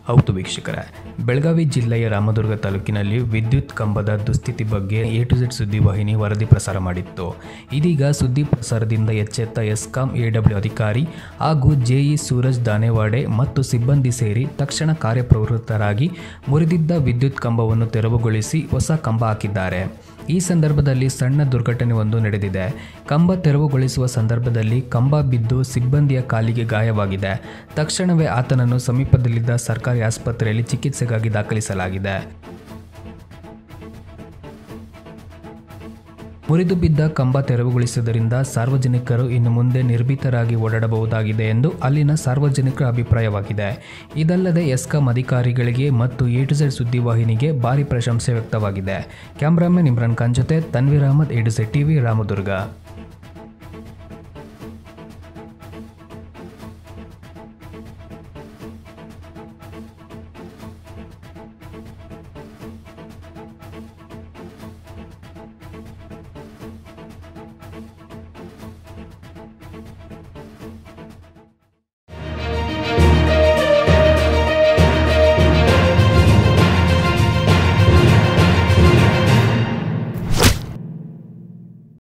ಹೌದು ವೀಕ್ಷಕರೇ ಬೆಳಗಾವಿ ಜಿಲ್ಲೆಯ ರಾಮದುರ್ಗ ತಾಲೂಕಿನಲ್ಲಿ ವಿದ್ಯುತ್ ಕಂಬದ ದುಸ್ಥಿತಿ ಬಗ್ಗೆ ಎ ಟು ಝೆಡ್ ಸುದ್ದಿವಾಹಿನಿ ವರದಿ ಪ್ರಸಾರ ಮಾಡಿತ್ತು ಇದೀಗ ಸುದ್ದಿ ಪ್ರಸಾರದಿಂದ ಎಚ್ಚೆತ್ತ ಎಸ್ಕಾಂ ಎಡಬ್ಲ್ಯೂ ಅಧಿಕಾರಿ ಹಾಗೂ ಜೆಇ ಸೂರಜ್ ದಾನೆವಾಡೆ ಮತ್ತು ಸಿಬ್ಬಂದಿ ಸೇರಿ ತಕ್ಷಣ ಕಾರ್ಯಪ್ರವೃತ್ತರಾಗಿ ಮುರಿದಿದ್ದ ವಿದ್ಯುತ್ ಕಂಬವನ್ನು ತೆರವುಗೊಳಿಸಿ ಹೊಸ ಕಂಬ ಹಾಕಿದ್ದಾರೆ ಈ ಸಂದರ್ಭದಲ್ಲಿ ಸಣ್ಣ ದುರ್ಘಟನೆ ಒಂದು ನಡೆದಿದೆ ಕಂಬ ತೆರವುಗೊಳಿಸುವ ಸಂದರ್ಭದಲ್ಲಿ ಕಂಬ ಬಿದ್ದು ಸಿಬ್ಬಂದಿಯ ಕಾಲಿಗೆ ಗಾಯವಾಗಿದೆ ತಕ್ಷಣವೇ ಆತನನ್ನು ಸಮೀಪದಲ್ಲಿದ್ದ ಸರ್ಕಾರಿ ಆಸ್ಪತ್ರೆಯಲ್ಲಿ ಚಿಕಿತ್ಸೆಗಾಗಿ ದಾಖಲಿಸಲಾಗಿದೆ ಮುರಿದು ಬಿದ್ದ ಕಂಬ ತೆರವುಗೊಳಿಸುವುದರಿಂದ ಸಾರ್ವಜನಿಕರು ಇನ್ನು ಮುಂದೆ ನಿರ್ಭೀತರಾಗಿ ಓಡಾಡಬಹುದಾಗಿದೆ ಎಂದು ಅಲ್ಲಿನ ಸಾರ್ವಜನಿಕರ ಅಭಿಪ್ರಾಯವಾಗಿದೆ ಇದಲ್ಲದೆ ಎಸ್ಕಾಂ ಅಧಿಕಾರಿಗಳಿಗೆ ಮತ್ತು ಎ ಟು ಝೆಡ್ ಸುದ್ದಿವಾಹಿನಿಗೆ ಭಾರಿ ಪ್ರಶಂಸೆ ವ್ಯಕ್ತವಾಗಿದೆ ಕ್ಯಾಮ್ರಾಮನ್ ಇಮ್ರಾನ್ ಖಾನ್ ಜೊತೆ Tanveer Ahmed A to Z TV Ramdurg